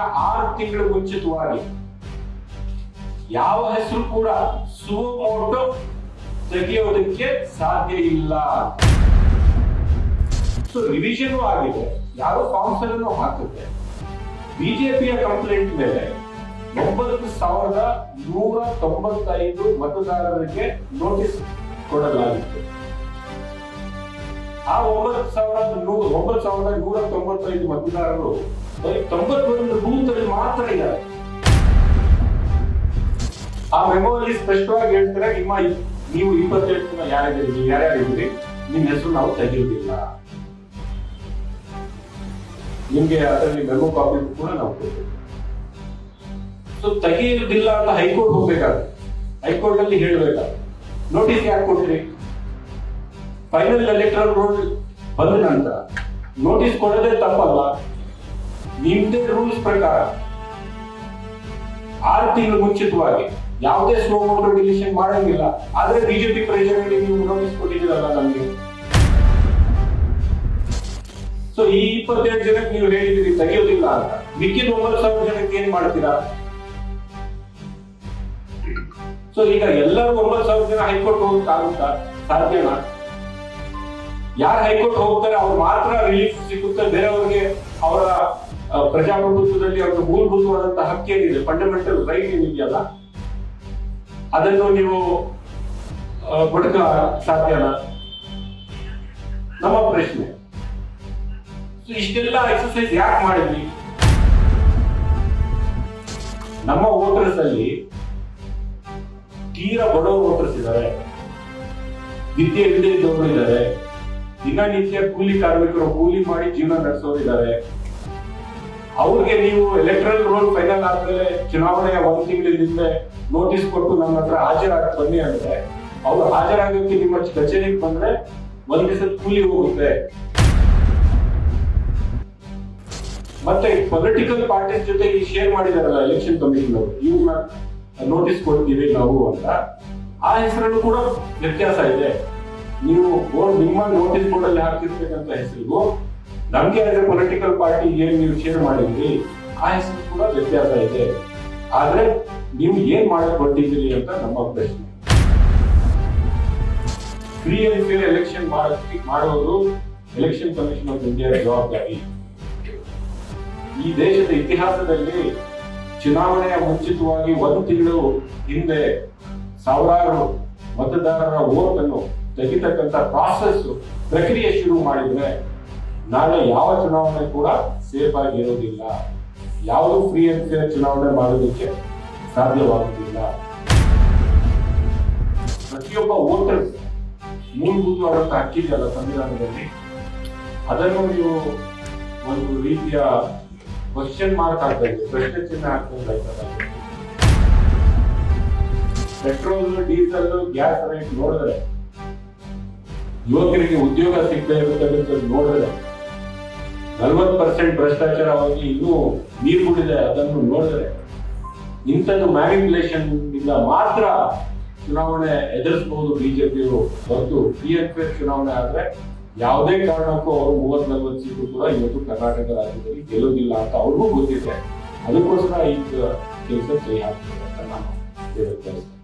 ಆರು ತಿಂಗಳು ಮುಂಚಿತವಾಗಿ ಯಾವ ಹೆಸರು ಕೂಡ ಸುಮೋಟೋ ತೆಗೆಯೋದಕ್ಕೆ ಸಾಧ್ಯ ಇಲ್ಲ ಸೊ ರಿವಿಷನ್ ಆಗಿದೆ ಯಾರೋ ಕೌನ್ಸಿಲ್ ಅನ್ನು ಹಾಕುತ್ತೆ ಬಿಜೆಪಿಯ ಕಂಪ್ಲೇಂಟ್ ಮೇಲೆ ಒಂಬತ್ತು ಸಾವಿರದ ನೂರ ತೊಂಬತ್ತೈದು ಮತದಾರರಿಗೆ ನೋಟಿಸ್ ಕೊಡಲಾಗಿತ್ತು ಆ ಒಂಬತ್ತು ಸಾವಿರದ ನೂ- ಒಂಬತ್ತು ಸಾವಿರದ ನೂರ ತೊಂಬತ್ತೈದು ಮತದಾರರು ಬರೀ ತೊಂಬತ್ತೊಂದು ಬೂತ್ ಅಲ್ಲಿ ಮಾತ್ರ ಇದ್ದಾರೆ ಆ ಮೆಮೊಲಿ ಸ್ಪಷ್ಟವಾಗಿ ಹೇಳ್ತಾರೆ ನಿಮ್ಮ ಇ- ನೀವು ಇಪ್ಪತ್ತೆಂಟು ಜನ ಯಾರಿದ್ದೀರಿ ನೀವು ಯಾರ್ಯಾರಿದ್ದೀರಿ ನಿಮ್ಮ ಹೆಸರು ನಾವು ತೆಗೆಯುವುದಿಲ್ಲ ನಿಮ್ಗೆ ಅದರಲ್ಲಿ ಮೆಮೊ ಕಾಪಿ ಕೂಡ ನಾವು ಕೊಡ್ತೇವೆ ಸೊ ತೆಗೆಯುವುದಿಲ್ಲ ಅಂತ ಹೈಕೋರ್ಟ್ ಹೋಗ್ಬೇಕಾದ್ರೆ ಹೈಕೋರ್ಟ್ ಅಲ್ಲಿ ಹೇಳ್ಬೇಕಾದ್ರೆ ನೋಟಿಸ್ ಯಾಕೆ ಕೊಟ್ರಿ ಫೈನಲ್ ಎಲೆಕ್ಟ್ರಲ್ ರೋಲ್ ಬಂದ ನಂತರ ನೋಟಿಸ್ ಕೊಡೋದೇ ತಪ್ಪಲ್ಲ ನಿಮ್ದೇ ರೂಲ್ಸ್ ಪ್ರಕಾರ ಆರು ತಿಂಗಳು ಮುಂಚಿತವಾಗಿ ಯಾವುದೇ ಸ್ಲೋ ಮೋಟರ್ ಡಿಲಿಷನ್ ಮಾಡಂಗಿಲ್ಲ ಆದ್ರೆ ಬಿಜೆಪಿ ಪ್ರೆಷರ್ ಅಲ್ಲಿ ನೀವು ನೋಟಿಸ್ ಕೊಟ್ಟಿದ್ದೀರಲ್ಲ ನಮ್ಗೆ ಸೊ ಈ ಇಪ್ಪತ್ತೆರಡು ಜನಕ್ಕೆ ನೀವು ಹೇಳಿದಿರಿ ತೆಗೆಯೋದಿಲ್ಲ ಅಂತ ಮಿಕ್ಕಿದ ಒಂಬತ್ತು ಸಾವಿರ ಜನಕ್ಕೆ ಏನ್ ಮಾಡ್ತೀರಾ ಸೊ ಈಗ ಎಲ್ಲರೂ ಒಂಬತ್ತು ಸಾವಿರ ಜನ ಹೈಕೋರ್ಟ್ ಹೋಗಕ್ಕಾಗುತ್ತಾ ಸಾಧ್ಯನಾ ಯಾರು ಹೈಕೋರ್ಟ್ ಹೋಗ್ತಾರೆ ಅವ್ರು ಮಾತ್ರ ರಿಲೀಫ್ ಸಿಗುತ್ತೆ ಬೇರೆಯವ್ರಿಗೆ ಅವರ ಆ, ಪ್ರಜಾಪ್ರಭುತ್ವದಲ್ಲಿ ಅವ್ರ ಮೂಲಭೂತವಾದಂತಹ ಹಕ್ಕೇನಿದೆ ಫಂಡಮೆಂಟಲ್ ರೈಟ್ ಏನಿದೆಯಲ್ಲ ಅದನ್ನು ನೀವು ಆ, ಬಡ್ಕ ಸಾಧ್ಯನಾ ನಮ್ಮ ಪ್ರಶ್ನೆ ಸೊ ಇಷ್ಟೆಲ್ಲ ಎಕ್ಸರ್ಸೈಸ್ ಯಾಕೆ ಮಾಡಿದ್ವಿ ನಮ್ಮ ವೋಟರ್ಸ್ ಅಲ್ಲಿ ತೀರಾ ಬಡವ ವೋಟರ್ಸ್ ಇದ್ದಾರೆ ವಿದ್ಯೆ ಇಲ್ಲದೆ ಇದ್ದವರು ಇದ್ದಾರೆ ದಿನನಿತ್ಯ ಕೂಲಿ ಕಾರ್ಮಿಕರು ಕೂಲಿ ಮಾಡಿ ಜೀವನ ನಡೆಸೋರಿದ್ದಾರೆ ಅವ್ರಿಗೆ ನೀವು ಎಲೆಕ್ಟ್ರಲ್ ರೋಲ್ ಫೈನಲ್ ಆದ್ಮೇಲೆ ಚುನಾವಣೆಯ ಒಂದ್ ತಿಂಗಳ ಹಿಂದೆ ನೋಟಿಸ್ ಕೊಟ್ಟು ನಮ್ಮ ಹತ್ರ ಹಾಜರಾಗ ಬನ್ನಿ ಅಂದ್ರೆ ಅವ್ರು ಹಾಜರಾಗಕ್ಕೆ ನಿಮ್ಮ ಕಚೇರಿಗೆ ಬಂದ್ರೆ ಒಂದ್ ದಿವಸ ಕೂಲಿ ಹೋಗುತ್ತೆ ಮತ್ತೆ ಪೊಲಿಟಿಕಲ್ ಪಾರ್ಟೀಸ್ ಜೊತೆ ಈ ಶೇರ್ ಮಾಡಿದಾರಲ್ಲ ಎಲೆಕ್ಷನ್ ಕಮಿಷನ್ ಅವರು ಇವ್ರನ್ನ ನೋಟಿಸ್ ಕೊಡ್ತೀವಿ ನಾವು ಅಂತ ಆ ಹೆಸರಲ್ಲೂ ಕೂಡ ವ್ಯತ್ಯಾಸ ಇದೆ ನೀವು ಬೋರ್ಡ್ ನಿಮ್ಮ ನೋಟಿಸ್ ಬೋರ್ಡ್ ಅಲ್ಲಿ ಹಾಕಿರ್ತಕ್ಕಂಥ ಹೆಸರಿಗೂ ನಮ್ಗೆ ಆಸ್ ಎ ಪೊಲಿಟಿಕಲ್ ಪಾರ್ಟಿ ಏನ್ ನೀವು ಶೇರ್ ಮಾಡಿದ್ರಿ ಆ ಹೆಸರು ಕೂಡ ವ್ಯತ್ಯಾಸ ಇದೆ ಆದ್ರೆ ನೀವು ಏನ್ ಮಾಡಕ್ ಹೊರಟಿದ್ದೀರಿ ಅಂತ ನಮ್ಮ ಪ್ರಶ್ನೆ ಫ್ರೀ ಅಂಡ್ ಫೇರ್ ಎಲೆಕ್ಷನ್ ಮಾಡೋದಕ್ಕೆ ಮಾಡೋದು ಎಲೆಕ್ಷನ್ ಕಮಿಷನ್ ಆಫ್ ಇಂಡಿಯಾ ಜವಾಬ್ದಾರಿ ಈ ದೇಶದ ಇತಿಹಾಸದಲ್ಲಿ ಚುನಾವಣೆಯ ಮುಂಚಿತವಾಗಿ ಒಂದು ತಿಂಗಳು ಹಿಂದೆ ಸಾವಿರಾರು ಮತದಾರರ ವೋಟ್ ಅನ್ನು ತೆಗಿತಕ್ಕಂತ ಪ್ರಾಸೆಸ್ ಪ್ರಕ್ರಿಯೆ ಶುರು ಮಾಡಿದ್ರೆ ನಾಳೆ ಯಾವ ಚುನಾವಣೆ ಕೂಡ ಸೇಫ್ ಆಗಿ ಇರೋದಿಲ್ಲ ಯಾವುದು ಫ್ರೀ ಅಂಡ್ ಫೇರ್ ಚುನಾವಣೆ ಮಾಡೋದಕ್ಕೆ ಸಾಧ್ಯವಾಗುವುದಿಲ್ಲ ಪ್ರತಿಯೊಬ್ಬ ವೋಟರ್ ಮೂಲಭೂತವಾದಂತಹ ಹಕ್ಕಿದೆಯಲ್ಲ ಸಂವಿಧಾನದಲ್ಲಿ ಅದನ್ನು ನೀವು ಒಂದು ರೀತಿಯ ಕ್ವಶನ್ ಮಾರ್ಕ್ ಆಗ್ತಾ ಇದೆ ಪ್ರಶ್ನೆ ಚಿಹ್ನೆ ಹಾಕ್ಬೇಕಾಯ್ತಲ್ಲ ಪೆಟ್ರೋಲ್ ಡೀಸೆಲ್ ಗ್ಯಾಸ್ ರೇಟ್ ನೋಡಿದ್ರೆ ಯುವಕರಿಗೆ ಉದ್ಯೋಗ ಸಿಗದೆ ಇರತಕ್ಕಂಥದ್ದು ನೋಡಿದ್ರೆ ನಲ್ವತ್ತು ಪರ್ಸೆಂಟ್ ಭ್ರಷ್ಟಾಚಾರವಾಗಿ ಇನ್ನೂ ನೀರು ಬಿಡಿದೆ ಅದನ್ನು ನೋಡಿದ್ರೆ ಇಂಥದ್ದು ಮ್ಯಾನಿಪುಲೇಷನ್ ಇಂದ ಮಾತ್ರ ಚುನಾವಣೆ ಎದುರಿಸಬಹುದು ಬಿಜೆಪಿಯವರು ಹೊರತು ಫ್ರೀ ಅಂಡ್ ಫೇರ್ ಚುನಾವಣೆ ಆದ್ರೆ ಯಾವುದೇ ಕಾರಣಕ್ಕೂ ಅವರು ಮೂವತ್ ನಲ್ವತ್ತು ಸೀಟು ಕೂಡ ಇವತ್ತು ಕರ್ನಾಟಕ ರಾಜ್ಯದಲ್ಲಿ ಗೆಲ್ಲೋದಿಲ್ಲ ಅಂತ ಅವ್ರಿಗೂ ಗೊತ್ತಿದೆ ಅದಕ್ಕೋಸ್ಕರ ಈ ಕೆಲಸ ಕೈ ಹಾಕ್ತಾರೆ ಅಂತ ನಾನು ಹೇಳಕ್ ಬಯಸ್ತೇನೆ